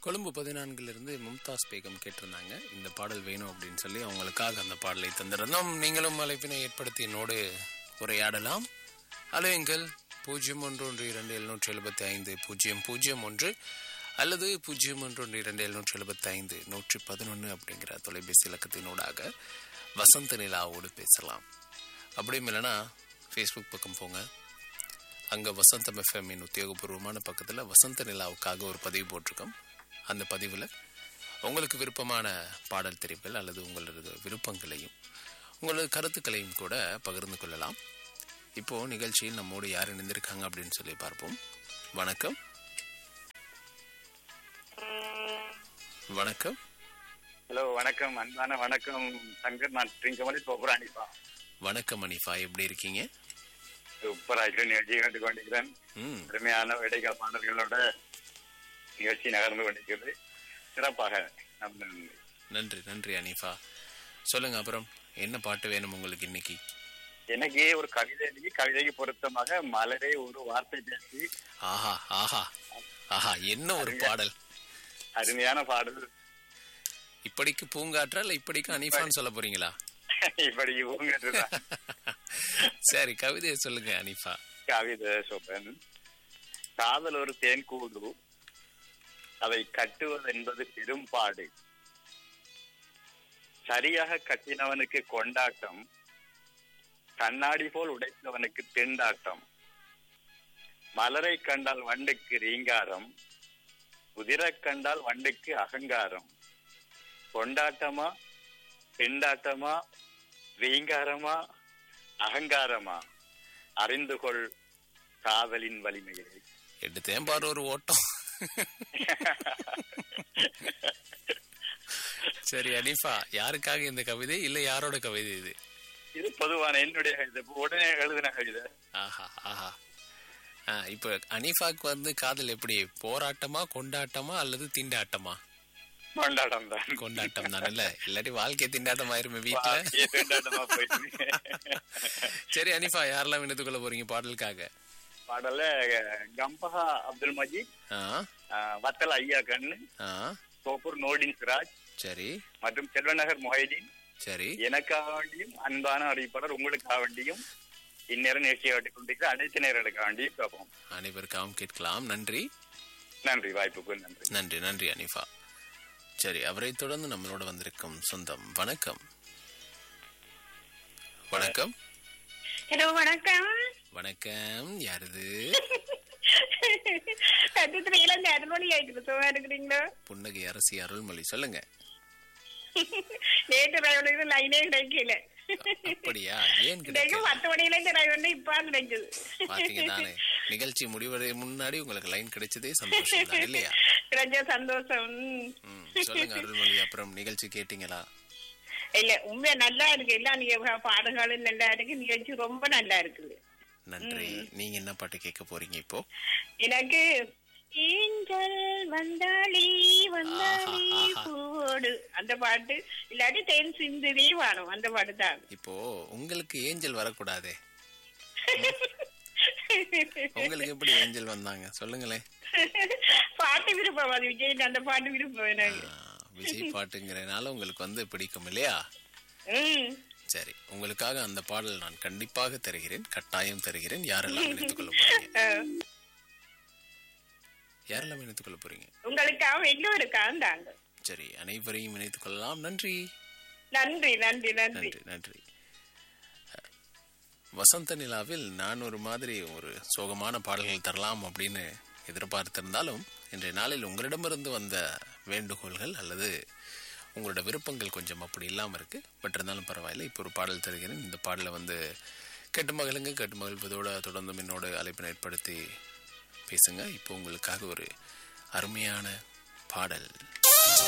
கொழும்பு பதினான்கிலிருந்து மும்தாஸ் பேகம் கேட்டிருந்தாங்க இந்த பாடல் வேணும் அப்படின்னு சொல்லி அவங்களுக்காக அந்த பாடலை தந்திருந்தோம் நீங்களும் அழைப்பினை ஏற்படுத்தி என்னோடு உரையாடலாம் அலையுங்கள் பூஜ்ஜியம் ஒன்று ஒன்று இரண்டு எழுநூற்றி எழுபத்தி ஐந்து பூஜ்ஜியம் பூஜ்ஜியம் ஒன்று அல்லது பூஜ்ஜியம் ஒன்று ஒன்று இரண்டு எழுநூற்றி எழுபத்தி ஐந்து நூற்றி பதினொன்று அப்படிங்கிற தொலைபேசி இலக்கத்தினூடாக வசந்த நிலாவோடு பேசலாம் அப்படியும் இல்லைன்னா ஃபேஸ்புக் பக்கம் போங்க அங்கே வசந்தம் எஃப்எம்மின் உத்தியோகபூர்வமான பக்கத்தில் வசந்த நிலாவுக்காக ஒரு பதிவு போட்டிருக்கோம் அந்த பதிவில் உங்களுக்கு விருப்பமான பாடல் தெரிவுகள் அல்லது உங்களது விருப்பங்களையும் உங்களது கருத்துக்களையும் கூட பகிர்ந்து கொள்ளலாம் இப்போ நிகழ்ச்சியில் நம்மோடு யார் இணைந்திருக்காங்க அப்படின்னு சொல்லி பார்ப்போம் வணக்கம் வணக்கம் ஹலோ வணக்கம் அன்பான வணக்கம் சங்கர் நான் ட்ரிங்கமலி சோபராணிப்பா வணக்கம் அனிஃபா எப்படி இருக்கீங்க சூப்பராக நிகழ்ச்சி கண்டு கொண்டிருக்கிறேன் ம் அருமையான இடைக்கால பாடல்களோட நிகழ்ச்சி நகர்ந்து கொண்டிருக்கிறது சிறப்பாக நம்ம நன்றி நன்றி அனிஃபா சொல்லுங்க அப்புறம் என்ன பாட்டு வேணும் உங்களுக்கு இன்னைக்கு எனக்கு ஒரு கவிதை எழுதி கவிதைக்கு பொருத்தமாக மலரே ஒரு வார்த்தை பேசி ஆஹா ஆஹா ஆஹா என்ன ஒரு பாடல் அருமையான பாடல் இப்படிக்கு பூங்காற்றா இல்ல இப்படிக்கு அனிஃபான்னு சொல்ல போறீங்களா இப்படி இவங்கதான் சரி கவிதையை சொல்லுங்க அனிஃபா கவிதை சொல்றேன் காதல் ஒரு தேன் கூடு அதை கட்டுவது என்பது பெரும்பாடு சரியாக கட்டினவனுக்கு கொண்டாட்டம் கண்ணாடி போல் உடைத்தவனுக்கு திண்டாட்டம் மலரை கண்டால் வண்டுக்கு ரீங்காரம் உதிரை கண்டால் வண்டுக்கு அகங்காரம் கொண்டாட்டமா திண்டாட்டமா ரீங்காரமா அகங்காரமா அறிந்து கொள் காதலின் வலிமையை எடுத்தேன் பாரு ஒரு ஓட்டம் சரி அனிஃபா யாருக்காக இந்த கவிதை இல்ல யாரோட கவிதை இது இது பொதுவான என்னுடைய கவிதை உடனே எழுதின கவிதை ஆஹா ஆஹா ஆ, இப்ப அனிஃபாக்கு வந்து காதல் எப்படி போராட்டமா கொண்டாட்டமா அல்லது திண்டாட்டமா கொண்டாட்டம் தான் கொண்டாட்டம் தான் இல்ல இல்லாட்டி வாழ்க்கை திண்டாட்டம் ஆயிருமே வீட்டுல வாழ்க்கையே கொண்டாட்டமா போயிட்டு சரி அனிஃபா யாரெல்லாம் வினத்து கொள்ள போறீங்க பாடலுக்காக பாடல கம்பஹா அப்துல் மஜீத் ஆ அஹ், வத்தல் ஐயா கண்ணு ஆ சோப்பூர் நோடின் சிராஜ் சரி மற்றும் செல்வநகர் மொஹைதீன் சரி எனக்காக வேண்டியும் அன்பான அறிவிப்பாளர் உங்களுக்காக வேண்டியும் இந்நேரம் நிகழ்ச்சியை காட்டிக் கொண்டிருக்கிற அனைத்து நேர்களுக்காக வேண்டியும் பார்ப்போம் அனைவருக்காகவும் கேட்கலாம் நன்றி நன்றி வாய்ப்புக்கு நன்றி நன்றி நன்றி அனிஃபா சரி அவரை தொடர்ந்து நம்மளோட வந்திருக்கும் சொந்தம் வணக்கம் வணக்கம் ஹலோ வணக்கம் வணக்கம் யாருது சத்தியத்துல இந்த அருள்மொழி ஆயிட்டு சும்மா இருக்கிறீங்களோ புன்னகை அரசி அருள்மொழி சொல்லுங்க நேற்று டிரைவர் லைனே கிடைக்கல அப்படியா ஏன் கிடைக்கும் கிடைக்கல பத்து மணில இந்த டிரைவர் இப்ப கிடைக்குது பாத்தீங்க தானே நிகழ்ச்சி முடிவடை முன்னாடி உங்களுக்கு லைன் கிடைச்சதே சந்தோஷம் தான் இல்லையா கிடைச்ச சந்தோஷம் ம். ம், சொல்லுங்க அருள்மொழி அப்புறம் நிகழ்ச்சி கேட்டீங்களா இல்ல உண்மை நல்லா இருக்கு இல்ல நீங்க பாடல்களும் நல்லா இருக்கு நிகழ்ச்சி ரொம்ப நல்லா இருக்குது நன்றி நீங்க என்ன பாட்டு கேட்க போறீங்க இப்போ எனக்கு ஏஞ்சல் வந்தாளி வந்தாளி ஆஹா, ஆஹா. பூவோடு அந்த பாட்டு இல்லாட்டி தேன் சிந்துதே வாழும் அந்த பாட்டு தான் இப்போ உங்களுக்கு ஏஞ்சல் வரக்கூடாதே உங்களுக்கு எப்படி ஏஞ்சல் வந்தாங்க சொல்லுங்களேன் பாட்டு விருப்பம் அது விஜய் அந்த பாட்டு விருப்பம் எனக்கு ஆ, விஜய் பாட்டுங்கிறனால உங்களுக்கு வந்து பிடிக்கும் இல்லையா ம் சரி உங்களுக்காக அந்த பாடல் நான் கண்டிப்பாக தருகிறேன் கட்டாயம் தருகிறேன் யாரெல்லாம் இணைத்துக் கொள்ள போறீங்க அஹ், யாரெல்லாம் இணைத்துக் கொள்ள போறீங்க உங்களுக்காக எல்லோருக்காக தாங்க சரி அனைவரையும் இணைத்துக் கொள்ளலாம் நன்றி நன்றி நன்றி நன்றி நன்றி நன்றி அஹ், வசந்த நிலாவில் நான் ஒரு மாதிரி ஒரு சோகமான பாடல்கள் தரலாம் அப்படின்னு எதிர்பார்த்திருந்தாலும் இன்றைய நாளில் உங்களிடமிருந்து வந்த வேண்டுகோள்கள் அல்லது உங்களோட விருப்பங்கள் கொஞ்சம் அப்படி இல்லாமல் இருக்கு பட் இருந்தாலும் பரவாயில்லை இப்போ ஒரு பாடல் தருகிறேன் இந்த பாடலை வந்து கேட்டு மகளுங்க கேட்டு மகிழ்வதோட தொடர்ந்து என்னோட அழைப்பினை ஏற்படுத்தி பேசுங்க இப்போ உங்களுக்காக ஒரு அருமையான பாடல்